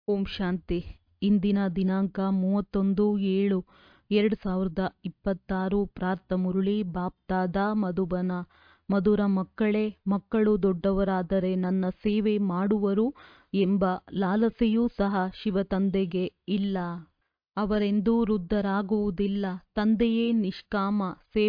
ಓಂ ಶಾಂತಿ ಇಂದಿನ ದಿನಾಂಕ ಮೂವತ್ತೊಂದು ಏಳು ಎರಡು ಸಾವಿರದ ಇಪ್ಪತ್ತಾರು ಪ್ರಾರ್ಥ ಮುರಳಿ ಬಾಪ್ದಾದ ಮಧುಬನ ಮಧುರ ಮಕ್ಕಳೇ ಮಕ್ಕಳು ದೊಡ್ಡವರಾದರೆ ನನ್ನ ಸೇವೆ ಮಾಡುವರು ಎಂಬ ಲಾಲಸೆಯೂ ಸಹ ಶಿವತಂದೆಗೆ ಇಲ್ಲ ಅವರೆಂದೂ ವೃದ್ಧರಾಗುವುದಿಲ್ಲ ತಂದೆಯೇ ನಿಷ್ಕಾಮ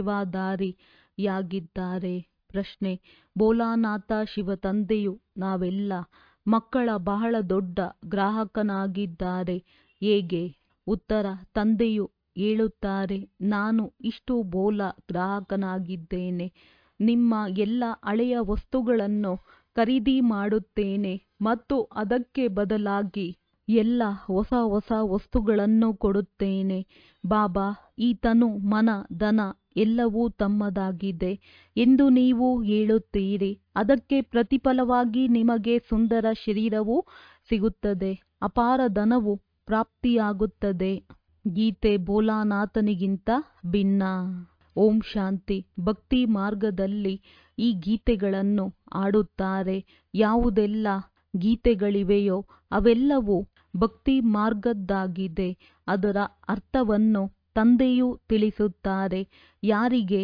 ಸೇವಾದಾರಿಯಾಗಿದ್ದಾರೆ ಪ್ರಶ್ನೆ ಭೋಲಾನಾಥ ಶಿವತಂದೆಯು ನಾವೆಲ್ಲ ಮಕ್ಕಳ ಬಹಳ ದೊಡ್ಡ ಗ್ರಾಹಕನಾಗಿದ್ದಾರೆ ಹೇಗೆ ಉತ್ತರ ತಂದೆಯು ಹೇಳುತ್ತಾರೆ ನಾನು ಇಷ್ಟು ಬೋಲ ಗ್ರಾಹಕನಾಗಿದ್ದೇನೆ ನಿಮ್ಮ ಎಲ್ಲ ಹಳೆಯ ವಸ್ತುಗಳನ್ನು ಖರೀದಿ ಮಾಡುತ್ತೇನೆ ಮತ್ತು ಅದಕ್ಕೆ ಬದಲಾಗಿ ಎಲ್ಲ ಹೊಸ ಹೊಸ ವಸ್ತುಗಳನ್ನು ಕೊಡುತ್ತೇನೆ ಬಾಬಾ ಈ ತನು ಮನ ಧನ ಎಲ್ಲವೂ ತಮ್ಮದಾಗಿದೆ ಎಂದು ನೀವು ಹೇಳುತ್ತೀರಿ ಅದಕ್ಕೆ ಪ್ರತಿಫಲವಾಗಿ ನಿಮಗೆ ಸುಂದರ ಶರೀರವೂ ಸಿಗುತ್ತದೆ ಅಪಾರ ಧನವು ಪ್ರಾಪ್ತಿಯಾಗುತ್ತದೆ ಗೀತೆ ಭೋಲಾನಾಥನಿಗಿಂತ ಭಿನ್ನ ಓಂ ಶಾಂತಿ ಭಕ್ತಿ ಮಾರ್ಗದಲ್ಲಿ ಈ ಗೀತೆಗಳನ್ನು ಆಡುತ್ತಾರೆ ಯಾವುದೆಲ್ಲ ಗೀತೆಗಳಿವೆಯೋ ಅವೆಲ್ಲವೂ ಭಕ್ತಿ ಮಾರ್ಗದ್ದಾಗಿದೆ ಅದರ ಅರ್ಥವನ್ನು ತಂದೆಯೂ ತಿಳಿಸುತ್ತಾರೆ ಯಾರಿಗೆ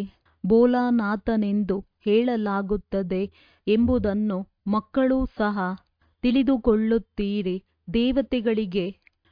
ಭೋಲಾನಾಥನೆಂದು ಹೇಳಲಾಗುತ್ತದೆ ಎಂಬುದನ್ನು ಮಕ್ಕಳೂ ಸಹ ತಿಳಿದುಕೊಳ್ಳುತ್ತೀರಿ ದೇವತೆಗಳಿಗೆ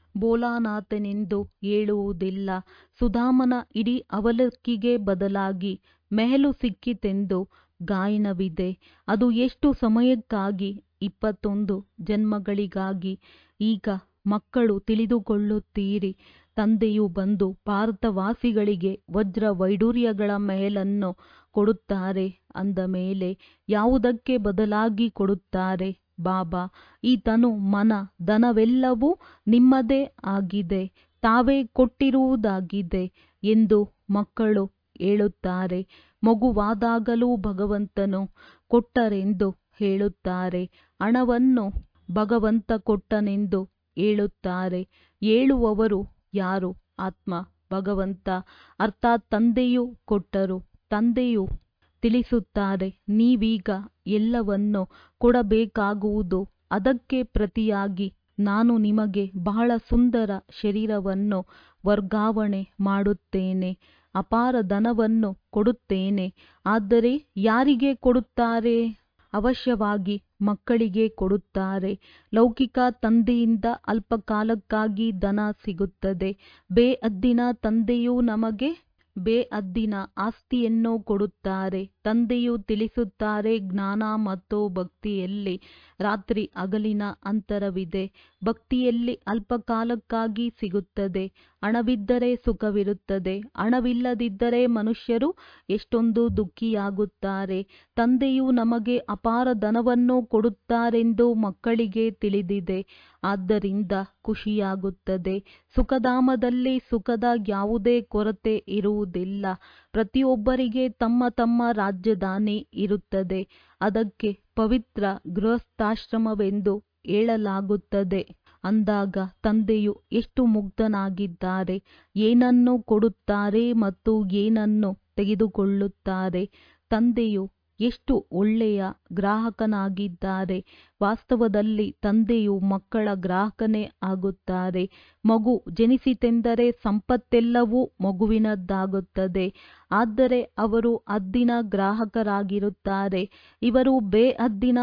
ಭೋಲಾನಾಥನೆಂದು ಹೇಳುವುದಿಲ್ಲ ಸುಧಾಮನ ಇಡೀ ಅವಲಕ್ಕಿಗೆ ಬದಲಾಗಿ ಮೆಹಲು ಸಿಕ್ಕಿತೆಂದು ಗಾಯನವಿದೆ ಅದು ಎಷ್ಟು ಸಮಯಕ್ಕಾಗಿ ಇಪ್ಪತ್ತೊಂದು ಜನ್ಮಗಳಿಗಾಗಿ ಈಗ ಮಕ್ಕಳು ತಿಳಿದುಕೊಳ್ಳುತ್ತೀರಿ ತಂದೆಯು ಬಂದು ಭಾರತವಾಸಿಗಳಿಗೆ ವಜ್ರ ವೈಡೂರ್ಯಗಳ ಮೆಹಲನ್ನು ಕೊಡುತ್ತಾರೆ ಅಂದ ಮೇಲೆ ಯಾವುದಕ್ಕೆ ಬದಲಾಗಿ ಕೊಡುತ್ತಾರೆ ಬಾಬಾ ಈ ತನು ಮನ ಧನವೆಲ್ಲವೂ ನಿಮ್ಮದೇ ಆಗಿದೆ ತಾವೇ ಕೊಟ್ಟಿರುವುದಾಗಿದೆ ಎಂದು ಮಕ್ಕಳು ಹೇಳುತ್ತಾರೆ ಮಗುವಾದಾಗಲೂ ಭಗವಂತನು ಕೊಟ್ಟರೆಂದು ಹೇಳುತ್ತಾರೆ ಹಣವನ್ನು ಭಗವಂತ ಕೊಟ್ಟನೆಂದು ಹೇಳುತ್ತಾರೆ ಹೇಳುವವರು ಯಾರು ಆತ್ಮ ಭಗವಂತ ಅರ್ಥಾತ್ ತಂದೆಯು ಕೊಟ್ಟರು ತಂದೆಯು ತಿಳಿಸುತ್ತಾರೆ ನೀವೀಗ ಎಲ್ಲವನ್ನು ಕೊಡಬೇಕಾಗುವುದು ಅದಕ್ಕೆ ಪ್ರತಿಯಾಗಿ ನಾನು ನಿಮಗೆ ಬಹಳ ಸುಂದರ ಶರೀರವನ್ನು ವರ್ಗಾವಣೆ ಮಾಡುತ್ತೇನೆ ಅಪಾರ ಧನವನ್ನು ಕೊಡುತ್ತೇನೆ ಆದರೆ ಯಾರಿಗೆ ಕೊಡುತ್ತಾರೆ ಅವಶ್ಯವಾಗಿ ಮಕ್ಕಳಿಗೆ ಕೊಡುತ್ತಾರೆ ಲೌಕಿಕ ತಂದೆಯಿಂದ ಅಲ್ಪಕಾಲಕ್ಕಾಗಿ ಧನ ಸಿಗುತ್ತದೆ ಬೇಅದ್ದಿನ ತಂದೆಯು ನಮಗೆ ಬೇಅದ್ದಿನ ಆಸ್ತಿಯನ್ನು ಕೊಡುತ್ತಾರೆ ತಂದೆಯು ತಿಳಿಸುತ್ತಾರೆ ಜ್ಞಾನ ಮತ್ತು ಭಕ್ತಿಯಲ್ಲಿ ರಾತ್ರಿ ಹಗಲಿನ ಅಂತರವಿದೆ ಭಕ್ತಿಯಲ್ಲಿ ಅಲ್ಪಕಾಲಕ್ಕಾಗಿ ಸಿಗುತ್ತದೆ ಹಣವಿದ್ದರೆ ಸುಖವಿರುತ್ತದೆ ಹಣವಿಲ್ಲದಿದ್ದರೆ ಮನುಷ್ಯರು ಎಷ್ಟೊಂದು ದುಃಖಿಯಾಗುತ್ತಾರೆ ತಂದೆಯು ನಮಗೆ ಅಪಾರ ಧನವನ್ನು ಕೊಡುತ್ತಾರೆಂದು ಮಕ್ಕಳಿಗೆ ತಿಳಿದಿದೆ ಆದ್ದರಿಂದ ಖುಷಿಯಾಗುತ್ತದೆ ಸುಖಧಾಮದಲ್ಲಿ ಸುಖದ ಯಾವುದೇ ಕೊರತೆ ಇರುವುದಿಲ್ಲ ಪ್ರತಿಯೊಬ್ಬರಿಗೆ ತಮ್ಮ ತಮ್ಮ ರಾಜಧಾನಿ ಇರುತ್ತದೆ ಅದಕ್ಕೆ ಪವಿತ್ರ ಗೃಹಸ್ಥಾಶ್ರಮವೆಂದು ಹೇಳಲಾಗುತ್ತದೆ ಅಂದಾಗ ತಂದೆಯು ಎಷ್ಟು ಮುಗ್ಧನಾಗಿದ್ದಾರೆ ಏನನ್ನು ಕೊಡುತ್ತಾರೆ ಮತ್ತು ಏನನ್ನು ತೆಗೆದುಕೊಳ್ಳುತ್ತಾರೆ ತಂದೆಯು ಎಷ್ಟು ಒಳ್ಳೆಯ ಗ್ರಾಹಕನಾಗಿದ್ದಾರೆ ವಾಸ್ತವದಲ್ಲಿ ತಂದೆಯು ಮಕ್ಕಳ ಗ್ರಾಹಕನೇ ಆಗುತ್ತಾರೆ ಮಗು ಜನಿಸಿತೆಂದರೆ ಸಂಪತ್ತೆಲ್ಲವೂ ಮಗುವಿನದ್ದಾಗುತ್ತದೆ ಆದರೆ ಅವರು ಹದ್ದಿನ ಗ್ರಾಹಕರಾಗಿರುತ್ತಾರೆ ಇವರು ಬೇಹದ್ದಿನ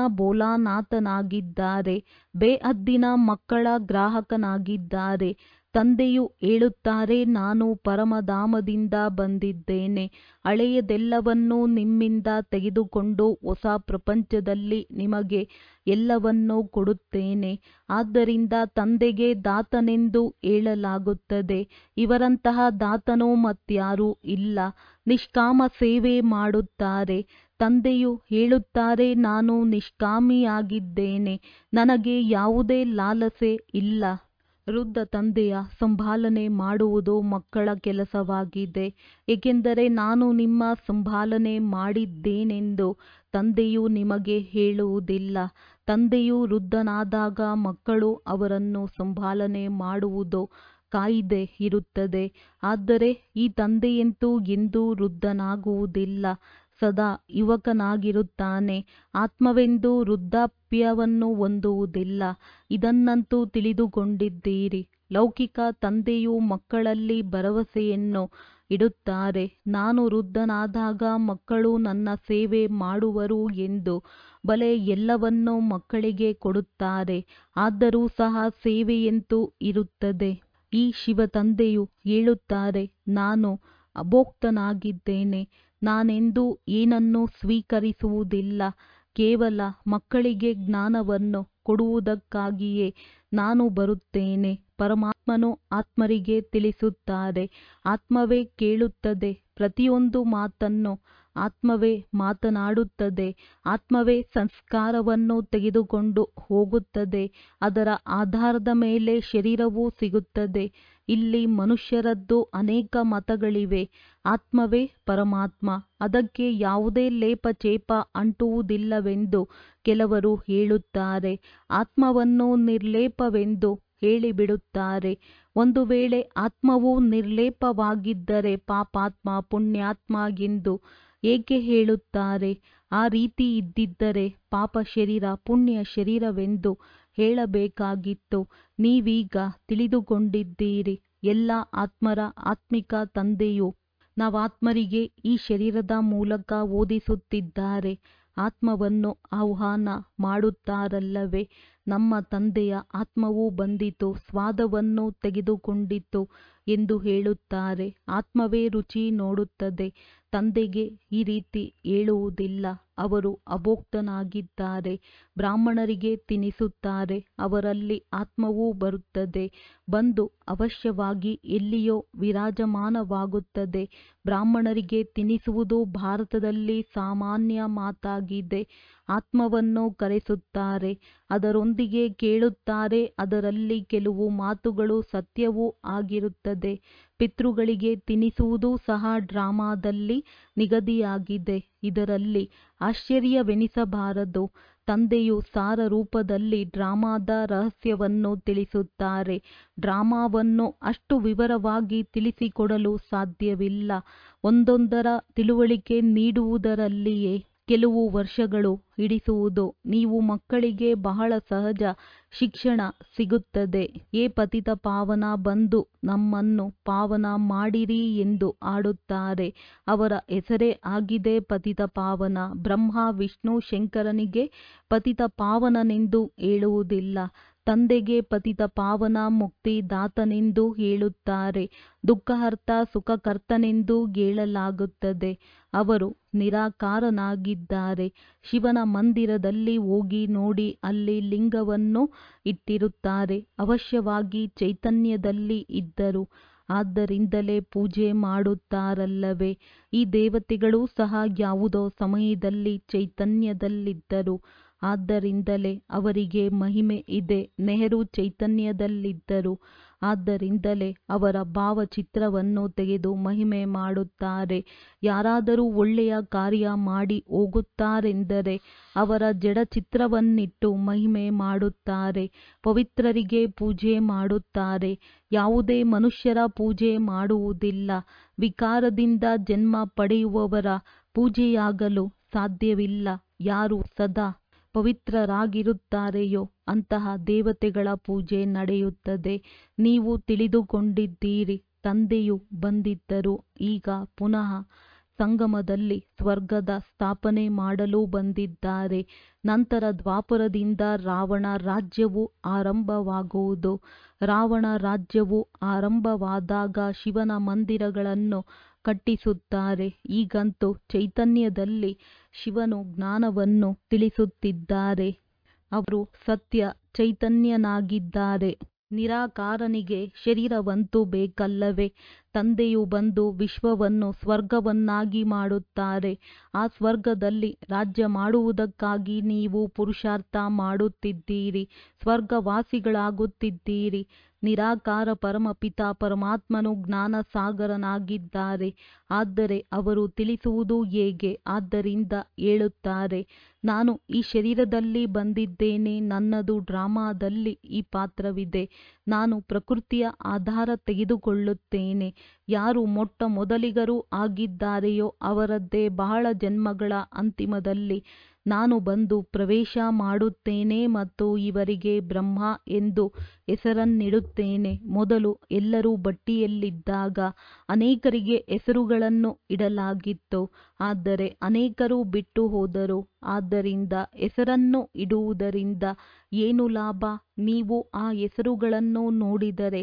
ಭೋಲಾನಾಥನಾಗಿದ್ದಾರೆ ಬೇಹದ್ದಿನ ಮಕ್ಕಳ ಗ್ರಾಹಕನಾಗಿದ್ದಾರೆ ತಂದೆಯು ಹೇಳುತ್ತಾರೆ ನಾನು ಪರಮಧಾಮದಿಂದ ಬಂದಿದ್ದೇನೆ ಹಳೆಯದೆಲ್ಲವನ್ನೂ ನಿಮ್ಮಿಂದ ತೆಗೆದುಕೊಂಡು ಹೊಸ ಪ್ರಪಂಚದಲ್ಲಿ ನಿಮಗೆ ಎಲ್ಲವನ್ನೂ ಕೊಡುತ್ತೇನೆ ಆದ್ದರಿಂದ ತಂದೆಗೆ ದಾತನೆಂದು ಹೇಳಲಾಗುತ್ತದೆ ಇವರಂತಹ ದಾತನು ಮತ್ಯಾರೂ ಇಲ್ಲ ನಿಷ್ಕಾಮ ಸೇವೆ ಮಾಡುತ್ತಾರೆ ತಂದೆಯು ಹೇಳುತ್ತಾರೆ ನಾನು ನಿಷ್ಕಾಮಿಯಾಗಿದ್ದೇನೆ ನನಗೆ ಯಾವುದೇ ಲಾಲಸೆ ಇಲ್ಲ ವೃದ್ಧ ತಂದೆಯ ಸಂಭಾಲನೆ ಮಾಡುವುದು ಮಕ್ಕಳ ಕೆಲಸವಾಗಿದೆ ಏಕೆಂದರೆ ನಾನು ನಿಮ್ಮ ಸಂಭಾಲನೆ ಮಾಡಿದ್ದೇನೆಂದು ತಂದೆಯು ನಿಮಗೆ ಹೇಳುವುದಿಲ್ಲ ತಂದೆಯು ವೃದ್ಧನಾದಾಗ ಮಕ್ಕಳು ಅವರನ್ನು ಸಂಭಾಲನೆ ಮಾಡುವುದು ಕಾಯಿದೆ ಇರುತ್ತದೆ ಆದರೆ ಈ ತಂದೆಯಂತೂ ಎಂದೂ ವೃದ್ಧನಾಗುವುದಿಲ್ಲ ಸದಾ ಯುವಕನಾಗಿರುತ್ತಾನೆ ಆತ್ಮವೆಂದು ವೃದ್ಧಾಪ್ಯವನ್ನು ಹೊಂದುವುದಿಲ್ಲ ಇದನ್ನಂತೂ ತಿಳಿದುಕೊಂಡಿದ್ದೀರಿ ಲೌಕಿಕ ತಂದೆಯು ಮಕ್ಕಳಲ್ಲಿ ಭರವಸೆಯನ್ನು ಇಡುತ್ತಾರೆ ನಾನು ವೃದ್ಧನಾದಾಗ ಮಕ್ಕಳು ನನ್ನ ಸೇವೆ ಮಾಡುವರು ಎಂದು ಬಲೆ ಎಲ್ಲವನ್ನೂ ಮಕ್ಕಳಿಗೆ ಕೊಡುತ್ತಾರೆ ಆದರೂ ಸಹ ಸೇವೆಯಂತೂ ಇರುತ್ತದೆ ಈ ಶಿವತಂದೆಯು ಹೇಳುತ್ತಾರೆ ನಾನು ಅಭೋಕ್ತನಾಗಿದ್ದೇನೆ ನಾನೆಂದೂ ಏನನ್ನೂ ಸ್ವೀಕರಿಸುವುದಿಲ್ಲ ಕೇವಲ ಮಕ್ಕಳಿಗೆ ಜ್ಞಾನವನ್ನು ಕೊಡುವುದಕ್ಕಾಗಿಯೇ ನಾನು ಬರುತ್ತೇನೆ ಪರಮಾತ್ಮನು ಆತ್ಮರಿಗೆ ತಿಳಿಸುತ್ತಾರೆ ಆತ್ಮವೇ ಕೇಳುತ್ತದೆ ಪ್ರತಿಯೊಂದು ಮಾತನ್ನು ಆತ್ಮವೇ ಮಾತನಾಡುತ್ತದೆ ಆತ್ಮವೇ ಸಂಸ್ಕಾರವನ್ನು ತೆಗೆದುಕೊಂಡು ಹೋಗುತ್ತದೆ ಅದರ ಆಧಾರದ ಮೇಲೆ ಶರೀರವೂ ಸಿಗುತ್ತದೆ ಇಲ್ಲಿ ಮನುಷ್ಯರದ್ದು ಅನೇಕ ಮತಗಳಿವೆ ಆತ್ಮವೇ ಪರಮಾತ್ಮ ಅದಕ್ಕೆ ಯಾವುದೇ ಲೇಪಚೇಪ ಅಂಟುವುದಿಲ್ಲವೆಂದು ಕೆಲವರು ಹೇಳುತ್ತಾರೆ ಆತ್ಮವನ್ನು ನಿರ್ಲೇಪವೆಂದು ಹೇಳಿಬಿಡುತ್ತಾರೆ ಒಂದು ವೇಳೆ ಆತ್ಮವು ನಿರ್ಲೇಪವಾಗಿದ್ದರೆ ಪಾಪಾತ್ಮ ಪುಣ್ಯಾತ್ಮ ಎಂದು ಏಕೆ ಹೇಳುತ್ತಾರೆ ಆ ರೀತಿ ಇದ್ದಿದ್ದರೆ ಪಾಪ ಶರೀರ ಪುಣ್ಯ ಶರೀರವೆಂದು ಹೇಳಬೇಕಾಗಿತ್ತು ನೀವೀಗ ತಿಳಿದುಕೊಂಡಿದ್ದೀರಿ ಎಲ್ಲ ಆತ್ಮರ ಆತ್ಮಿಕ ತಂದೆಯು ನಾವಾತ್ಮರಿಗೆ ಈ ಶರೀರದ ಮೂಲಕ ಓದಿಸುತ್ತಿದ್ದಾರೆ ಆತ್ಮವನ್ನು ಆಹ್ವಾನ ಮಾಡುತ್ತಾರಲ್ಲವೇ ನಮ್ಮ ತಂದೆಯ ಆತ್ಮವು ಬಂದಿತು ಸ್ವಾದವನ್ನು ತೆಗೆದುಕೊಂಡಿತು ಎಂದು ಹೇಳುತ್ತಾರೆ ಆತ್ಮವೇ ರುಚಿ ನೋಡುತ್ತದೆ ತಂದೆಗೆ ಈ ರೀತಿ ಹೇಳುವುದಿಲ್ಲ ಅವರು ಅಭೋಕ್ತನಾಗಿದ್ದಾರೆ ಬ್ರಾಹ್ಮಣರಿಗೆ ತಿನ್ನಿಸುತ್ತಾರೆ ಅವರಲ್ಲಿ ಆತ್ಮವೂ ಬರುತ್ತದೆ ಬಂದು ಅವಶ್ಯವಾಗಿ ಎಲ್ಲಿಯೋ ವಿರಾಜಮಾನವಾಗುತ್ತದೆ ಬ್ರಾಹ್ಮಣರಿಗೆ ತಿನ್ನಿಸುವುದು ಭಾರತದಲ್ಲಿ ಸಾಮಾನ್ಯ ಮಾತಾಗಿದೆ ಆತ್ಮವನ್ನು ಕರೆಸುತ್ತಾರೆ ಅದರೊಂದಿಗೆ ಕೇಳುತ್ತಾರೆ ಅದರಲ್ಲಿ ಕೆಲವು ಮಾತುಗಳು ಸತ್ಯವೂ ಆಗಿರುತ್ತದೆ ಪಿತೃಗಳಿಗೆ ತಿನ್ನಿಸುವುದು ಸಹ ಡ್ರಾಮಾದಲ್ಲಿ ನಿಗದಿಯಾಗಿದೆ ಇದರಲ್ಲಿ ಆಶ್ಚರ್ಯವೆನಿಸಬಾರದು ತಂದೆಯು ಸಾರ ರೂಪದಲ್ಲಿ ಡ್ರಾಮಾದ ರಹಸ್ಯವನ್ನು ತಿಳಿಸುತ್ತಾರೆ ಡ್ರಾಮಾವನ್ನು ಅಷ್ಟು ವಿವರವಾಗಿ ತಿಳಿಸಿಕೊಡಲು ಸಾಧ್ಯವಿಲ್ಲ ಒಂದೊಂದರ ತಿಳುವಳಿಕೆ ನೀಡುವುದರಲ್ಲಿಯೇ ಕೆಲವು ವರ್ಷಗಳು ಹಿಡಿಸುವುದು ನೀವು ಮಕ್ಕಳಿಗೆ ಬಹಳ ಸಹಜ ಶಿಕ್ಷಣ ಸಿಗುತ್ತದೆ ಏ ಪತಿತ ಪಾವನ ಬಂದು ನಮ್ಮನ್ನು ಪಾವನ ಮಾಡಿರಿ ಎಂದು ಆಡುತ್ತಾರೆ ಅವರ ಹೆಸರೇ ಆಗಿದೆ ಪತಿತ ಪಾವನ ಬ್ರಹ್ಮ ವಿಷ್ಣು ಶಂಕರನಿಗೆ ಪತಿತ ಪಾವನನೆಂದು ಹೇಳುವುದಿಲ್ಲ ತಂದೆಗೆ ಪತಿತ ಪಾವನ ಮುಕ್ತಿದಾತನೆಂದು ಹೇಳುತ್ತಾರೆ ದುಃಖಹರ್ತ ಸುಖಕರ್ತನೆಂದು ಹೇಳಲಾಗುತ್ತದೆ ಅವರು ನಿರಾಕಾರನಾಗಿದ್ದಾರೆ ಶಿವನ ಮಂದಿರದಲ್ಲಿ ಹೋಗಿ ನೋಡಿ ಅಲ್ಲಿ ಲಿಂಗವನ್ನು ಇಟ್ಟಿರುತ್ತಾರೆ ಅವಶ್ಯವಾಗಿ ಚೈತನ್ಯದಲ್ಲಿ ಇದ್ದರು ಆದ್ದರಿಂದಲೇ ಪೂಜೆ ಮಾಡುತ್ತಾರಲ್ಲವೇ ಈ ದೇವತೆಗಳೂ ಸಹ ಯಾವುದೋ ಸಮಯದಲ್ಲಿ ಚೈತನ್ಯದಲ್ಲಿದ್ದರು ಆದ್ದರಿಂದಲೇ ಅವರಿಗೆ ಮಹಿಮೆ ಇದೆ ನೆಹರು ಚೈತನ್ಯದಲ್ಲಿದ್ದರು ಆದ್ದರಿಂದಲೇ ಅವರ ಭಾವಚಿತ್ರವನ್ನು ತೆಗೆದು ಮಹಿಮೆ ಮಾಡುತ್ತಾರೆ ಯಾರಾದರೂ ಒಳ್ಳೆಯ ಕಾರ್ಯ ಮಾಡಿ ಹೋಗುತ್ತಾರೆಂದರೆ ಅವರ ಜಡಚಿತ್ರವನ್ನಿಟ್ಟು ಮಹಿಮೆ ಮಾಡುತ್ತಾರೆ ಪವಿತ್ರರಿಗೆ ಪೂಜೆ ಮಾಡುತ್ತಾರೆ ಯಾವುದೇ ಮನುಷ್ಯರ ಪೂಜೆ ಮಾಡುವುದಿಲ್ಲ ವಿಕಾರದಿಂದ ಜನ್ಮ ಪಡೆಯುವವರ ಪೂಜೆಯಾಗಲು ಸಾಧ್ಯವಿಲ್ಲ ಯಾರು ಸದಾ ಪವಿತ್ರರಾಗಿರುತ್ತಾರೆಯೋ ಅಂತಹ ದೇವತೆಗಳ ಪೂಜೆ ನಡೆಯುತ್ತದೆ ನೀವು ತಿಳಿದುಕೊಂಡಿದ್ದೀರಿ ತಂದೆಯು ಬಂದಿದ್ದರು ಈಗ ಪುನಃ ಸಂಗಮದಲ್ಲಿ ಸ್ವರ್ಗದ ಸ್ಥಾಪನೆ ಮಾಡಲು ಬಂದಿದ್ದಾರೆ ನಂತರ ದ್ವಾಪರದಿಂದ ರಾವಣ ರಾಜ್ಯವು ಆರಂಭವಾಗುವುದು ರಾವಣ ರಾಜ್ಯವು ಆರಂಭವಾದಾಗ ಶಿವನ ಮಂದಿರಗಳನ್ನು ಕಟ್ಟಿಸುತ್ತಾರೆ ಈಗಂತೂ ಚೈತನ್ಯದಲ್ಲಿ ಶಿವನು ಜ್ಞಾನವನ್ನು ತಿಳಿಸುತ್ತಿದ್ದಾರೆ ಅವರು ಸತ್ಯ ಚೈತನ್ಯನಾಗಿದ್ದಾರೆ ನಿರಾಕಾರನಿಗೆ ಶರೀರವಂತೂ ಬೇಕಲ್ಲವೇ ತಂದೆಯು ಬಂದು ವಿಶ್ವವನ್ನು ಸ್ವರ್ಗವನ್ನಾಗಿ ಮಾಡುತ್ತಾರೆ ಆ ಸ್ವರ್ಗದಲ್ಲಿ ರಾಜ್ಯ ಮಾಡುವುದಕ್ಕಾಗಿ ನೀವು ಪುರುಷಾರ್ಥ ಮಾಡುತ್ತಿದ್ದೀರಿ ಸ್ವರ್ಗವಾಸಿಗಳಾಗುತ್ತಿದ್ದೀರಿ ನಿರಾಕಾರ ಪರಮಪಿತ ಪರಮಾತ್ಮನು ಜ್ಞಾನ ಸಾಗರನಾಗಿದ್ದಾರೆ ಆದರೆ ಅವರು ತಿಳಿಸುವುದು ಹೇಗೆ ಆದ್ದರಿಂದ ಹೇಳುತ್ತಾರೆ ನಾನು ಈ ಶರೀರದಲ್ಲಿ ಬಂದಿದ್ದೇನೆ ನನ್ನದು ಡ್ರಾಮಾದಲ್ಲಿ ಈ ಪಾತ್ರವಿದೆ ನಾನು ಪ್ರಕೃತಿಯ ಆಧಾರ ತೆಗೆದುಕೊಳ್ಳುತ್ತೇನೆ ಯಾರು ಮೊಟ್ಟ ಮೊದಲಿಗರು ಆಗಿದ್ದಾರೆಯೋ ಅವರದ್ದೇ ಬಹಳ ಜನ್ಮಗಳ ಅಂತಿಮದಲ್ಲಿ ನಾನು ಬಂದು ಪ್ರವೇಶ ಮಾಡುತ್ತೇನೆ ಮತ್ತು ಇವರಿಗೆ ಬ್ರಹ್ಮ ಎಂದು ಹೆಸರನ್ನಿಡುತ್ತೇನೆ ಮೊದಲು ಎಲ್ಲರೂ ಬಟ್ಟಿಯಲ್ಲಿದ್ದಾಗ ಅನೇಕರಿಗೆ ಹೆಸರುಗಳನ್ನು ಇಡಲಾಗಿತ್ತು ಆದರೆ ಅನೇಕರು ಬಿಟ್ಟು ಹೋದರು ಆದ್ದರಿಂದ ಹೆಸರನ್ನು ಇಡುವುದರಿಂದ ಏನು ಲಾಭ ನೀವು ಆ ಹೆಸರುಗಳನ್ನು ನೋಡಿದರೆ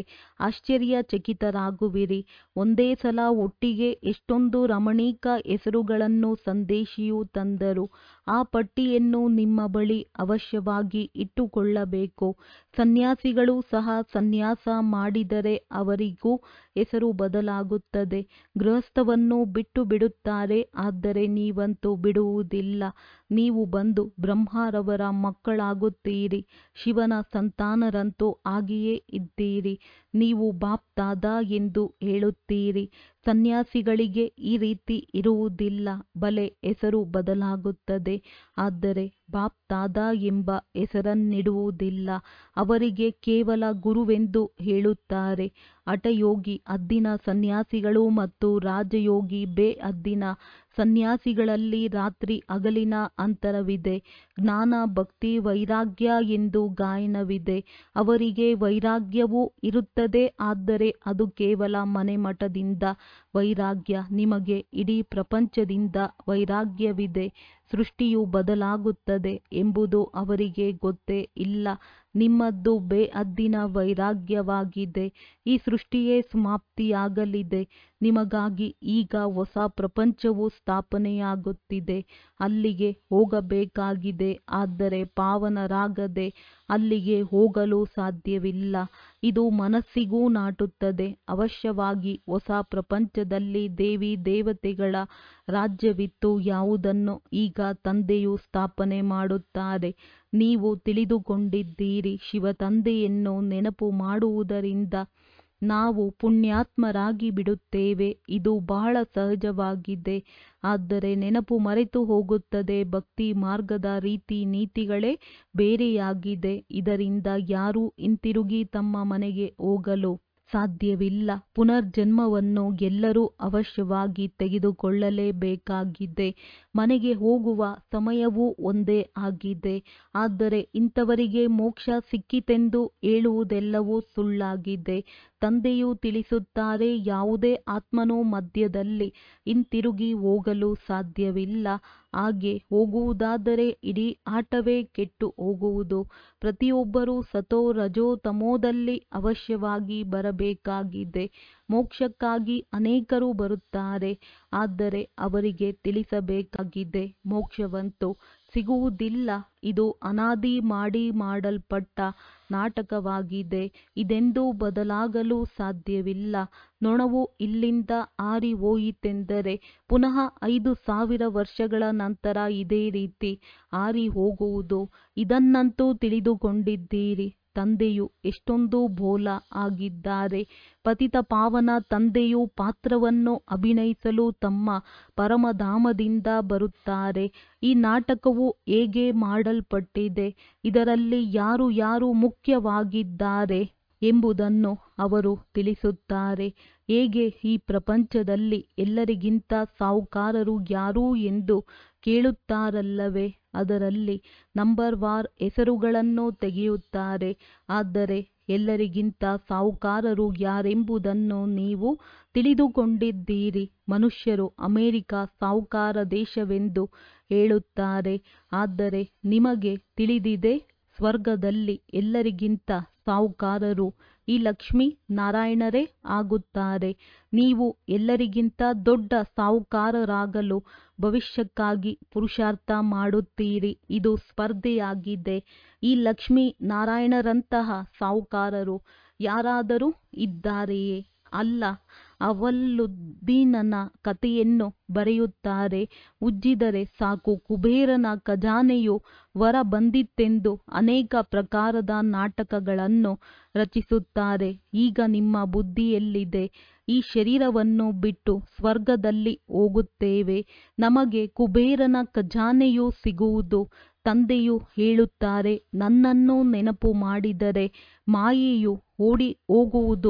ಆಶ್ಚರ್ಯಚಕಿತರಾಗುವಿರಿ ಒಂದೇ ಸಲ ಒಟ್ಟಿಗೆ ಎಷ್ಟೊಂದು ರಮಣೀಕ ಹೆಸರುಗಳನ್ನು ಸಂದೇಶಿಯು ತಂದರು ಆ ಪಟ್ಟಿಯನ್ನು ನಿಮ್ಮ ಬಳಿ ಅವಶ್ಯವಾಗಿ ಇಟ್ಟುಕೊಳ್ಳಬೇಕು ಸನ್ಯಾಸಿಗಳು ಸಹ ಸನ್ಯಾಸ ಮಾಡಿದರೆ ಅವರಿಗೂ ಹೆಸರು ಬದಲಾಗುತ್ತದೆ ಗೃಹಸ್ಥವನ್ನು ಬಿಟ್ಟು ಬಿಡುತ್ತಾರೆ ಆದರೆ ನೀವಂತೂ ಬಿಡುವುದಿಲ್ಲ ನೀವು ಬಂದು ಬ್ರಹ್ಮರವರ ಮಕ್ಕಳಾಗುತ್ತೀರಿ ಶಿವನ ಸಂತಾನರಂತೂ ಆಗಿಯೇ ಇದ್ದೀರಿ ನೀವು ಬಾಪ್ ದಾದಾ ಎಂದು ಹೇಳುತ್ತೀರಿ ಸನ್ಯಾಸಿಗಳಿಗೆ ಈ ರೀತಿ ಇರುವುದಿಲ್ಲ ಬಲೆ ಹೆಸರು ಬದಲಾಗುತ್ತದೆ ಆದರೆ ಬಾಪ್ ದಾದಾ ಎಂಬ ಹೆಸರನ್ನಿಡುವುದಿಲ್ಲ ಅವರಿಗೆ ಕೇವಲ ಗುರುವೆಂದು ಹೇಳುತ್ತಾರೆ ಹಠಯೋಗಿ ಹದ್ದಿನ ಸನ್ಯಾಸಿಗಳು ಮತ್ತು ರಾಜಯೋಗಿ ಬೇ ಹದ್ದಿನ ಸನ್ಯಾಸಿಗಳಲ್ಲಿ ರಾತ್ರಿ ಹಗಲಿನ ಅಂತರವಿದೆ ಜ್ಞಾನ ಭಕ್ತಿ ವೈರಾಗ್ಯ ಎಂದು ಗಾಯನವಿದೆ ಅವರಿಗೆ ವೈರಾಗ್ಯವೂ ಇರುತ್ತದೆ ಆದರೆ ಅದು ಕೇವಲ ಮನೆಮಠದಿಂದ ವೈರಾಗ್ಯ ನಿಮಗೆ ಇಡೀ ಪ್ರಪಂಚದಿಂದ ವೈರಾಗ್ಯವಿದೆ ಸೃಷ್ಟಿಯು ಬದಲಾಗುತ್ತದೆ ಎಂಬುದು ಅವರಿಗೆ ಗೊತ್ತೇ ಇಲ್ಲ ನಿಮ್ಮದು ಬೇಹದ್ದಿನ ವೈರಾಗ್ಯವಾಗಿದೆ ಈ ಸೃಷ್ಟಿಯೇ ಸಮಾಪ್ತಿಯಾಗಲಿದೆ ನಿಮಗಾಗಿ ಈಗ ಹೊಸ ಪ್ರಪಂಚವು ಸ್ಥಾಪನೆಯಾಗುತ್ತಿದೆ ಅಲ್ಲಿಗೆ ಹೋಗಬೇಕಾಗಿದೆ ಆದರೆ ಪಾವನರಾಗದೆ ಅಲ್ಲಿಗೆ ಹೋಗಲು ಸಾಧ್ಯವಿಲ್ಲ ಇದು ಮನಸ್ಸಿಗೂ ನಾಟುತ್ತದೆ ಅವಶ್ಯವಾಗಿ ಹೊಸ ಪ್ರಪಂಚದಲ್ಲಿ ದೇವಿ ದೇವತೆಗಳ ರಾಜ್ಯವಿತ್ತು ಯಾವುದನ್ನು ಈಗ ತಂದೆಯು ಸ್ಥಾಪನೆ ಮಾಡುತ್ತಾರೆ ನೀವು ತಿಳಿದುಕೊಂಡಿದ್ದೀರಿ ಶಿವ ತಂದೆಯನ್ನು ನೆನಪು ಮಾಡುವುದರಿಂದ ನಾವು ಪುಣ್ಯಾತ್ಮರಾಗಿ ಬಿಡುತ್ತೇವೆ ಇದು ಬಹಳ ಸಹಜವಾಗಿದೆ ಆದರೆ ನೆನಪು ಮರೆತು ಹೋಗುತ್ತದೆ ಭಕ್ತಿ ಮಾರ್ಗದ ರೀತಿ ನೀತಿಗಳೇ ಬೇರೆಯಾಗಿದೆ ಇದರಿಂದ ಯಾರೂ ಹಿಂತಿರುಗಿ ತಮ್ಮ ಮನೆಗೆ ಹೋಗಲು ಸಾಧ್ಯವಿಲ್ಲ ಪುನರ್ಜನ್ಮವನ್ನು ಎಲ್ಲರೂ ಅವಶ್ಯವಾಗಿ ತೆಗೆದುಕೊಳ್ಳಲೇಬೇಕಾಗಿದೆ ಮನೆಗೆ ಹೋಗುವ ಸಮಯವೂ ಒಂದೇ ಆಗಿದೆ ಆದರೆ ಇಂಥವರಿಗೆ ಮೋಕ್ಷ ಸಿಕ್ಕಿತೆಂದು ಹೇಳುವುದೆಲ್ಲವೂ ಸುಳ್ಳಾಗಿದೆ ತಂದೆಯು ತಿಳಿಸುತ್ತಾರೆ ಯಾವುದೇ ಆತ್ಮನೂ ಮಧ್ಯದಲ್ಲಿ ಹಿಂತಿರುಗಿ ಹೋಗಲು ಸಾಧ್ಯವಿಲ್ಲ ಹಾಗೆ ಹೋಗುವುದಾದರೆ ಇಡೀ ಆಟವೇ ಕೆಟ್ಟು ಹೋಗುವುದು ಪ್ರತಿಯೊಬ್ಬರೂ ಸತೋ ರಜೋ ತಮೋದಲ್ಲಿ ಅವಶ್ಯವಾಗಿ ಬರಬೇಕಾಗಿದೆ ಮೋಕ್ಷಕ್ಕಾಗಿ ಅನೇಕರು ಬರುತ್ತಾರೆ ಆದರೆ ಅವರಿಗೆ ತಿಳಿಸಬೇಕಾಗಿದೆ ಮೋಕ್ಷವಂತೂ ಸಿಗುವುದಿಲ್ಲ ಇದು ಅನಾದಿ ಮಾಡಿ ಮಾಡಲ್ಪಟ್ಟ ನಾಟಕವಾಗಿದೆ ಇದೆಂದೂ ಬದಲಾಗಲು ಸಾಧ್ಯವಿಲ್ಲ ನೊಣವು ಇಲ್ಲಿಂದ ಹಾರಿ ಹೋಯಿತೆಂದರೆ ಪುನಃ ಐದು ಸಾವಿರ ವರ್ಷಗಳ ನಂತರ ಇದೇ ರೀತಿ ಹಾರಿ ಹೋಗುವುದು ಇದನ್ನಂತೂ ತಿಳಿದುಕೊಂಡಿದ್ದೀರಿ ತಂದೆಯು ಎಷ್ಟೊಂದು ಬೋಲ ಆಗಿದ್ದಾರೆ ಪತಿತ ಪಾವನ ತಂದೆಯು ಪಾತ್ರವನ್ನು ಅಭಿನಯಿಸಲು ತಮ್ಮ ಪರಮಧಾಮದಿಂದ ಬರುತ್ತಾರೆ ಈ ನಾಟಕವು ಹೇಗೆ ಮಾಡಲ್ಪಟ್ಟಿದೆ ಇದರಲ್ಲಿ ಯಾರು ಯಾರು ಮುಖ್ಯವಾಗಿದ್ದಾರೆ ಎಂಬುದನ್ನು ಅವರು ತಿಳಿಸುತ್ತಾರೆ ಹೇಗೆ ಈ ಪ್ರಪಂಚದಲ್ಲಿ ಎಲ್ಲರಿಗಿಂತ ಸಾಹುಕಾರರು ಯಾರು ಎಂದು ಕೇಳುತ್ತಾರಲ್ಲವೇ ಅದರಲ್ಲಿ ನಂಬರ್ ವಾರ್ ಹೆಸರುಗಳನ್ನು ತೆಗೆಯುತ್ತಾರೆ ಆದರೆ ಎಲ್ಲರಿಗಿಂತ ಸಾಹುಕಾರರು ಯಾರೆಂಬುದನ್ನು ನೀವು ತಿಳಿದುಕೊಂಡಿದ್ದೀರಿ ಮನುಷ್ಯರು ಅಮೆರಿಕ ಸಾಹುಕಾರ ದೇಶವೆಂದು ಹೇಳುತ್ತಾರೆ ಆದರೆ ನಿಮಗೆ ತಿಳಿದಿದೆ ಸ್ವರ್ಗದಲ್ಲಿ ಎಲ್ಲರಿಗಿಂತ ಸಾಹುಕಾರರು ಈ ಲಕ್ಷ್ಮೀ ನಾರಾಯಣರೇ ಆಗುತ್ತಾರೆ ನೀವು ಎಲ್ಲರಿಗಿಂತ ದೊಡ್ಡ ಸಾಹುಕಾರರಾಗಲು ಭವಿಷ್ಯಕ್ಕಾಗಿ ಪುರುಷಾರ್ಥ ಮಾಡುತ್ತೀರಿ ಇದು ಸ್ಪರ್ಧೆಯಾಗಿದೆ ಈ ಲಕ್ಷ್ಮೀ ನಾರಾಯಣರಂತಹ ಸಾಹುಕಾರರು ಯಾರಾದರೂ ಇದ್ದಾರೆಯೇ ಅಲ್ಲ ಅವಲ್ಲುದ್ದೀನನ ಕಥೆಯನ್ನು ಬರೆಯುತ್ತಾರೆ ಉಜ್ಜಿದರೆ ಸಾಕು ಕುಬೇರನ ಖಜಾನೆಯು ಹೊರ ಬಂದಿತೆಂದು ಅನೇಕ ಪ್ರಕಾರದ ನಾಟಕಗಳನ್ನು ರಚಿಸುತ್ತಾರೆ ಈಗ ನಿಮ್ಮ ಬುದ್ಧಿಯಲ್ಲಿದೆ ಈ ಶರೀರವನ್ನು ಬಿಟ್ಟು ಸ್ವರ್ಗದಲ್ಲಿ ಹೋಗುತ್ತೇವೆ ನಮಗೆ ಕುಬೇರನ ಖಜಾನೆಯು ಸಿಗುವುದು ತಂದೆಯು ಹೇಳುತ್ತಾರೆ ನನ್ನನ್ನು ನೆನಪು ಮಾಡಿದರೆ ಮಾಯೆಯು ಓಡಿ ಹೋಗುವುದು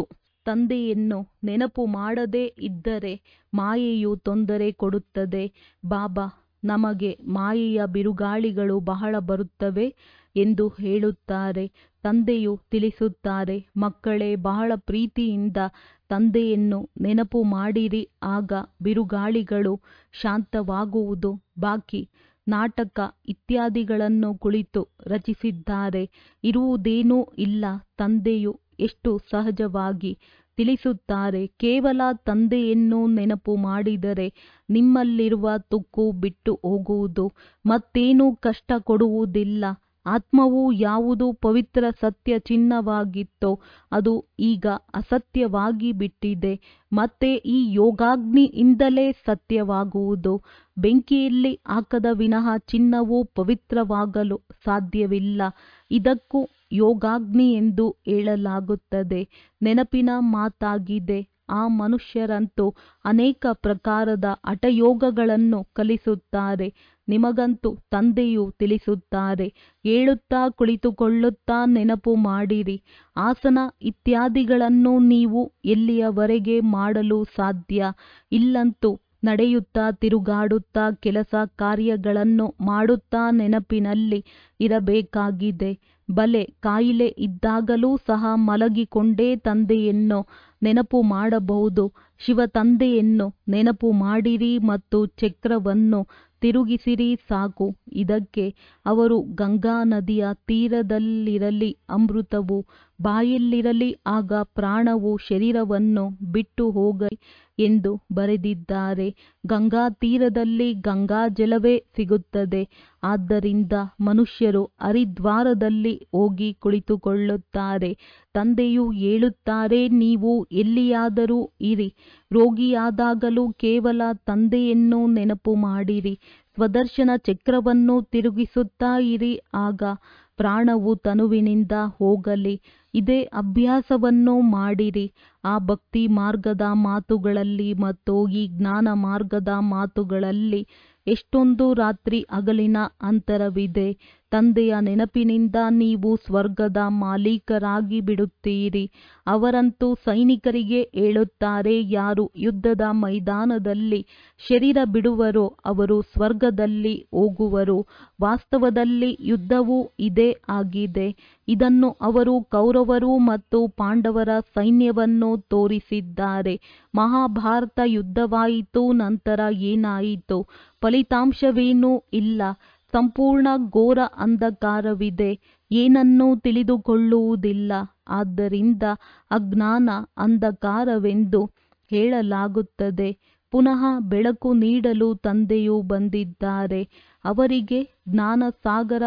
ತಂದೆಯನ್ನು ನೆನಪು ಮಾಡದೇ ಇದ್ದರೆ ಮಾಯೆಯು ತೊಂದರೆ ಕೊಡುತ್ತದೆ ಬಾಬಾ ನಮಗೆ ಮಾಯೆಯ ಬಿರುಗಾಳಿಗಳು ಬಹಳ ಬರುತ್ತವೆ ಎಂದು ಹೇಳುತ್ತಾರೆ ತಂದೆಯು ತಿಳಿಸುತ್ತಾರೆ ಮಕ್ಕಳೇ ಬಹಳ ಪ್ರೀತಿಯಿಂದ ತಂದೆಯನ್ನು ನೆನಪು ಮಾಡಿರಿ ಆಗ ಬಿರುಗಾಳಿಗಳು ಶಾಂತವಾಗುವುದು ಬಾಕಿ ನಾಟಕ ಇತ್ಯಾದಿಗಳನ್ನು ಕುಳಿತು ರಚಿಸಿದ್ದಾರೆ ಇರುವುದೇನೂ ಇಲ್ಲ ತಂದೆಯು ಎಷ್ಟು ಸಹಜವಾಗಿ ತಿಳಿಸುತ್ತಾರೆ ಕೇವಲ ತಂದೆಯನ್ನು ನೆನಪು ಮಾಡಿದರೆ ನಿಮ್ಮಲ್ಲಿರುವ ತುಕ್ಕು ಬಿಟ್ಟು ಹೋಗುವುದು ಮತ್ತೇನೂ ಕಷ್ಟ ಕೊಡುವುದಿಲ್ಲ ಆತ್ಮವು ಯಾವುದು ಪವಿತ್ರ ಸತ್ಯ ಚಿಹ್ನವಾಗಿತ್ತೋ ಅದು ಈಗ ಅಸತ್ಯವಾಗಿ ಬಿಟ್ಟಿದೆ ಮತ್ತೆ ಈ ಯೋಗಾಗ್ನಿಯಿಂದಲೇ ಸತ್ಯವಾಗುವುದು ಬೆಂಕಿಯಲ್ಲಿ ಹಾಕದ ವಿನಃ ಚಿನ್ನವು ಪವಿತ್ರವಾಗಲು ಸಾಧ್ಯವಿಲ್ಲ ಇದಕ್ಕೂ ಯೋಗಾಗ್ನಿ ಎಂದು ಹೇಳಲಾಗುತ್ತದೆ ನೆನಪಿನ ಮಾತಾಗಿದೆ ಆ ಮನುಷ್ಯರಂತೂ ಅನೇಕ ಪ್ರಕಾರದ ಹಠಯೋಗಗಳನ್ನು ಕಲಿಸುತ್ತಾರೆ ನಿಮಗಂತೂ ತಂದೆಯು ತಿಳಿಸುತ್ತಾರೆ ಹೇಳುತ್ತಾ ಕುಳಿತುಕೊಳ್ಳುತ್ತಾ ನೆನಪು ಮಾಡಿರಿ ಆಸನ ಇತ್ಯಾದಿಗಳನ್ನು ನೀವು ಎಲ್ಲಿಯವರೆಗೆ ಮಾಡಲು ಸಾಧ್ಯ ಇಲ್ಲಂತೂ ನಡೆಯುತ್ತಾ ತಿರುಗಾಡುತ್ತಾ ಕೆಲಸ ಕಾರ್ಯಗಳನ್ನು ಮಾಡುತ್ತಾ ನೆನಪಿನಲ್ಲಿ ಇರಬೇಕಾಗಿದೆ ಬಲೆ ಕಾಯಿಲೆ ಇದ್ದಾಗಲೂ ಸಹ ಮಲಗಿಕೊಂಡೇ ತಂದೆಯನ್ನು ನೆನಪು ಮಾಡಬಹುದು ಶಿವ ತಂದೆಯನ್ನು ನೆನಪು ಮಾಡಿರಿ ಮತ್ತು ಚಕ್ರವನ್ನು ತಿರುಗಿಸಿರಿ ಸಾಕು ಇದಕ್ಕೆ ಅವರು ಗಂಗಾ ನದಿಯ ತೀರದಲ್ಲಿರಲಿ ಅಮೃತವು ಬಾಯಲ್ಲಿರಲಿ ಆಗ ಪ್ರಾಣವು ಶರೀರವನ್ನು ಬಿಟ್ಟು ಹೋಗಲಿ ಎಂದು ಬರೆದಿದ್ದಾರೆ ಗಂಗಾ ತೀರದಲ್ಲಿ ಗಂಗಾ ಜಲವೇ ಸಿಗುತ್ತದೆ ಆದ್ದರಿಂದ ಮನುಷ್ಯರು ಹರಿದ್ವಾರದಲ್ಲಿ ಹೋಗಿ ಕುಳಿತುಕೊಳ್ಳುತ್ತಾರೆ ತಂದೆಯು ಹೇಳುತ್ತಾರೆ ನೀವು ಎಲ್ಲಿಯಾದರೂ ಇರಿ ರೋಗಿಯಾದಾಗಲೂ ಕೇವಲ ತಂದೆಯನ್ನು ನೆನಪು ಮಾಡಿರಿ ಸ್ವದರ್ಶನ ಚಕ್ರವನ್ನು ತಿರುಗಿಸುತ್ತಾ ಇರಿ ಆಗ ಪ್ರಾಣವು ತನುವಿನಿಂದ ಹೋಗಲಿ ಇದೇ ಅಭ್ಯಾಸವನ್ನು ಮಾಡಿರಿ ಆ ಭಕ್ತಿ ಮಾರ್ಗದ ಮಾತುಗಳಲ್ಲಿ ಮತ್ತು ಈ ಜ್ಞಾನ ಮಾರ್ಗದ ಮಾತುಗಳಲ್ಲಿ ಎಷ್ಟೊಂದು ರಾತ್ರಿ ಹಗಲಿನ ಅಂತರವಿದೆ ತಂದೆಯ ನೆನಪಿನಿಂದ ನೀವು ಸ್ವರ್ಗದ ಮಾಲೀಕರಾಗಿ ಬಿಡುತ್ತೀರಿ ಅವರಂತೂ ಸೈನಿಕರಿಗೆ ಹೇಳುತ್ತಾರೆ ಯಾರು ಯುದ್ಧದ ಮೈದಾನದಲ್ಲಿ ಶರೀರ ಬಿಡುವರೋ ಅವರು ಸ್ವರ್ಗದಲ್ಲಿ ಹೋಗುವರು ವಾಸ್ತವದಲ್ಲಿ ಯುದ್ಧವೂ ಇದೇ ಆಗಿದೆ ಇದನ್ನು ಅವರು ಕೌರವರು ಮತ್ತು ಪಾಂಡವರ ಸೈನ್ಯವನ್ನು ತೋರಿಸಿದ್ದಾರೆ ಮಹಾಭಾರತ ಯುದ್ಧವಾಯಿತು ನಂತರ ಏನಾಯಿತು ಫಲಿತಾಂಶವೇನೂ ಇಲ್ಲ ಸಂಪೂರ್ಣ ಘೋರ ಅಂಧಕಾರವಿದೆ ಏನನ್ನೂ ತಿಳಿದುಕೊಳ್ಳುವುದಿಲ್ಲ ಆದ್ದರಿಂದ ಅಜ್ಞಾನ ಅಂಧಕಾರವೆಂದು ಹೇಳಲಾಗುತ್ತದೆ ಪುನಃ ಬೆಳಕು ನೀಡಲು ತಂದೆಯು ಬಂದಿದ್ದಾರೆ ಅವರಿಗೆ ಜ್ಞಾನಸಾಗರ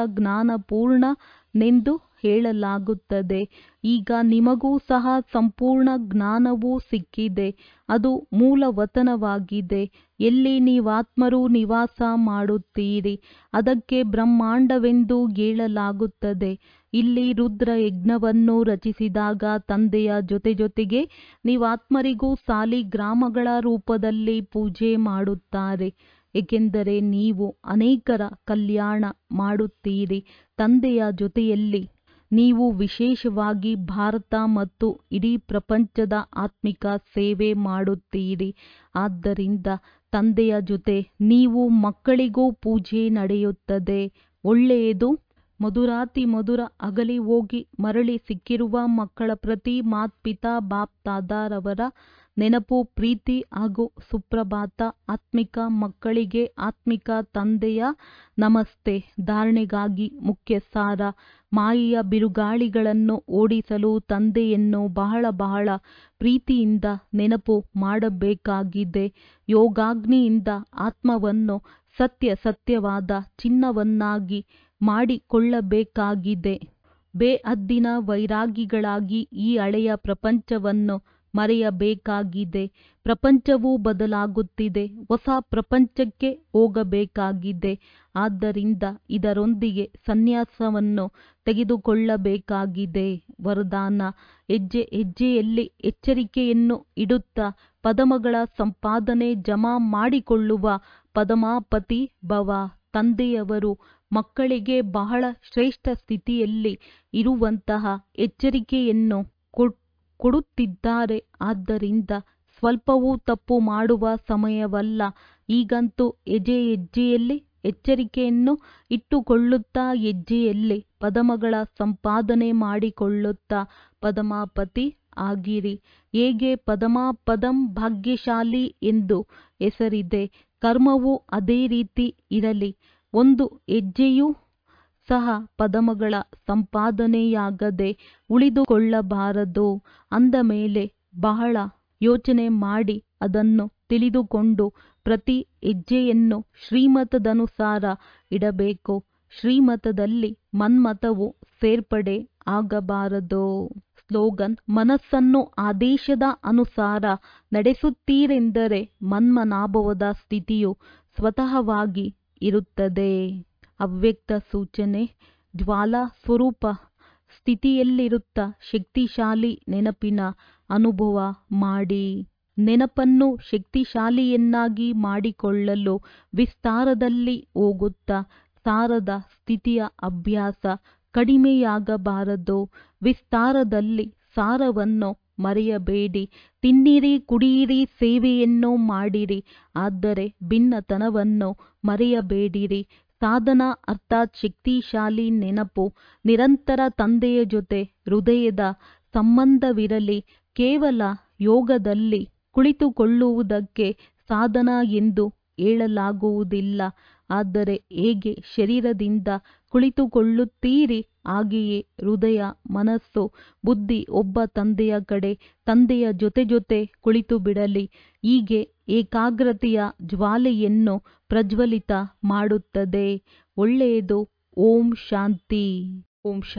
ಜ್ಞಾನಪೂರ್ಣನೆಂದು ಹೇಳಲಾಗುತ್ತದೆ ಈಗ ನಿಮಗೂ ಸಹ ಸಂಪೂರ್ಣ ಜ್ಞಾನವೂ ಸಿಕ್ಕಿದೆ ಅದು ಮೂಲವತನವಾಗಿದೆ ಎಲ್ಲಿ ನೀವಾತ್ಮರು ನಿವಾಸ ಮಾಡುತ್ತೀರಿ ಅದಕ್ಕೆ ಬ್ರಹ್ಮಾಂಡವೆಂದು ಹೇಳಲಾಗುತ್ತದೆ ಇಲ್ಲಿ ರುದ್ರ ಯಜ್ಞವನ್ನು ರಚಿಸಿದಾಗ ತಂದೆಯ ಜೊತೆ ಜೊತೆಗೆ ನೀವಾತ್ಮರಿಗೂ ಸಾಲಿಗ್ರಾಮಗಳ ರೂಪದಲ್ಲಿ ಪೂಜೆ ಮಾಡುತ್ತಾರೆ ಏಕೆಂದರೆ ನೀವು ಅನೇಕರ ಕಲ್ಯಾಣ ಮಾಡುತ್ತೀರಿ ತಂದೆಯ ಜೊತೆಯಲ್ಲಿ ನೀವು ವಿಶೇಷವಾಗಿ ಭಾರತ ಮತ್ತು ಇಡೀ ಪ್ರಪಂಚದ ಆತ್ಮಿಕ ಸೇವೆ ಮಾಡುತ್ತೀರಿ ಆದ್ದರಿಂದ ತಂದೆಯ ಜೊತೆ ನೀವು ಮಕ್ಕಳಿಗೂ ಪೂಜೆ ನಡೆಯುತ್ತದೆ ಒಳ್ಳೆಯದು ಮಧುರಾತಿ ಮಧುರ ಅಗಲಿ ಹೋಗಿ ಮರಳಿ ಸಿಕ್ಕಿರುವ ಮಕ್ಕಳ ಪ್ರತಿ ಮಾತ್ಪಿತಾ ಬಾಪ್ ತಾದಾರವರ ನೆನಪು ಪ್ರೀತಿ ಹಾಗೂ ಸುಪ್ರಭಾತ ಆತ್ಮಿಕ ಮಕ್ಕಳಿಗೆ ಆತ್ಮಿಕ ತಂದೆಯ ನಮಸ್ತೆ ಧಾರಣೆಗಾಗಿ ಮುಖ್ಯ ಸಾರ ಮಾಯೆಯ ಬಿರುಗಾಳಿಗಳನ್ನು ಓಡಿಸಲು ತಂದೆಯನ್ನು ಬಹಳ ಬಹಳ ಪ್ರೀತಿಯಿಂದ ನೆನಪು ಮಾಡಬೇಕಾಗಿದೆ ಯೋಗಾಗ್ನಿಯಿಂದ ಆತ್ಮವನ್ನು ಸತ್ಯ ಸತ್ಯವಾದ ಚಿನ್ನವನ್ನಾಗಿ ಮಾಡಿಕೊಳ್ಳಬೇಕಾಗಿದೆ ಬೇಹದ್ದಿನ ವೈರಾಗಿಗಳಾಗಿ ಈ ಹಳೆಯ ಪ್ರಪಂಚವನ್ನು ಮರೆಯಬೇಕಾಗಿದೆ ಪ್ರಪಂಚವು ಬದಲಾಗುತ್ತಿದೆ ಹೊಸ ಪ್ರಪಂಚಕ್ಕೆ ಹೋಗಬೇಕಾಗಿದೆ ಆದ್ದರಿಂದ ಇದರೊಂದಿಗೆ ಸನ್ಯಾಸವನ್ನು ತೆಗೆದುಕೊಳ್ಳಬೇಕಾಗಿದೆ ವರದಾನ ಹೆಜ್ಜೆ ಹೆಜ್ಜೆಯಲ್ಲಿ ಎಚ್ಚರಿಕೆಯನ್ನು ಇಡುತ್ತಾ ಪದಮಗಳ ಸಂಪಾದನೆ ಜಮಾ ಮಾಡಿಕೊಳ್ಳುವ ಪದಮಾಪತಿ ಭವ ತಂದೆಯವರು ಮಕ್ಕಳಿಗೆ ಬಹಳ ಶ್ರೇಷ್ಠ ಸ್ಥಿತಿಯಲ್ಲಿ ಇರುವಂತಹ ಎಚ್ಚರಿಕೆಯನ್ನು ಕೊಡುತ್ತಿದ್ದಾರೆ ಆದ್ದರಿಂದ ಸ್ವಲ್ಪವೂ ತಪ್ಪು ಮಾಡುವ ಸಮಯವಲ್ಲ ಈಗಂತೂ ಹೆಜ್ಜೆ ಹೆಜ್ಜೆಯಲ್ಲಿ ಎಚ್ಚರಿಕೆಯನ್ನು ಇಟ್ಟುಕೊಳ್ಳುತ್ತಾ ಹೆಜ್ಜೆಯಲ್ಲಿ ಪದಮಗಳ ಸಂಪಾದನೆ ಮಾಡಿಕೊಳ್ಳುತ್ತಾ ಪದಮಾಪತಿ ಆಗಿರಿ ಹೇಗೆ ಪದಮಾಪದಂ ಭಾಗ್ಯಶಾಲಿ ಎಂದು ಹೆಸರಿದೆ ಕರ್ಮವೂ ಅದೇ ರೀತಿ ಇರಲಿ ಒಂದು ಹೆಜ್ಜೆಯೂ ಸಹ ಪದಮಗಳ ಸಂಪಾದನೆಯಾಗದೆ ಉಳಿದುಕೊಳ್ಳಬಾರದು ಅಂದ ಮೇಲೆ ಬಹಳ ಯೋಚನೆ ಮಾಡಿ ಅದನ್ನು ತಿಳಿದುಕೊಂಡು ಪ್ರತಿ ಹೆಜ್ಜೆಯನ್ನು ಶ್ರೀಮತದನುಸಾರ ಇಡಬೇಕು ಶ್ರೀಮತದಲ್ಲಿ ಮನ್ಮತವು ಸೇರ್ಪಡೆ ಆಗಬಾರದು ಸ್ಲೋಗನ್ ಮನಸ್ಸನ್ನು ಆದೇಶದ ಅನುಸಾರ ನಡೆಸುತ್ತೀರೆಂದರೆ ಮನ್ಮನಾಭವದ ಸ್ಥಿತಿಯು ಸ್ವತಃವಾಗಿ ಇರುತ್ತದೆ ಅವ್ಯಕ್ತ ಸೂಚನೆ ಜ್ವಾಲಾ ಸ್ವರೂಪ ಸ್ಥಿತಿಯಲ್ಲಿರುತ್ತಾ ಶಕ್ತಿಶಾಲಿ ನೆನಪಿನ ಅನುಭವ ಮಾಡಿ ನೆನಪನ್ನು ಶಕ್ತಿಶಾಲಿಯನ್ನಾಗಿ ಮಾಡಿಕೊಳ್ಳಲು ವಿಸ್ತಾರದಲ್ಲಿ ಹೋಗುತ್ತಾ ಸಾರದ ಸ್ಥಿತಿಯ ಅಭ್ಯಾಸ ಕಡಿಮೆಯಾಗಬಾರದು ವಿಸ್ತಾರದಲ್ಲಿ ಸಾರವನ್ನು ಮರೆಯಬೇಡಿ ತಿನ್ನಿರಿ ಕುಡಿಯಿರಿ ಸೇವೆಯನ್ನು ಮಾಡಿರಿ ಆದರೆ ಭಿನ್ನತನವನ್ನು ಮರೆಯಬೇಡಿರಿ ಸಾಧನ ಅರ್ಥಾತ್ ಶಕ್ತಿಶಾಲಿ ನೆನಪು ನಿರಂತರ ತಂದೆಯ ಜೊತೆ ಹೃದಯದ ಸಂಬಂಧವಿರಲಿ ಕೇವಲ ಯೋಗದಲ್ಲಿ ಕುಳಿತುಕೊಳ್ಳುವುದಕ್ಕೆ ಸಾಧನ ಎಂದು ಹೇಳಲಾಗುವುದಿಲ್ಲ ಆದರೆ ಹೇಗೆ ಶರೀರದಿಂದ ಕುಳಿತುಕೊಳ್ಳುತ್ತೀರಿ ಹಾಗೆಯೇ ಹೃದಯ ಮನಸ್ಸು ಬುದ್ಧಿ ಒಬ್ಬ ತಂದೆಯ ಕಡೆ ತಂದೆಯ ಜೊತೆ ಜೊತೆ ಕುಳಿತುಬಿಡಲಿ ಹೀಗೆ ಏಕಾಗ್ರತೆಯ ಜ್ವಾಲೆಯನ್ನು ಪ್ರಜ್ವಲಿತ ಮಾಡುತ್ತದೆ ಒಳ್ಳೆಯದು ಓಂ ಶಾಂತಿ ಓಂ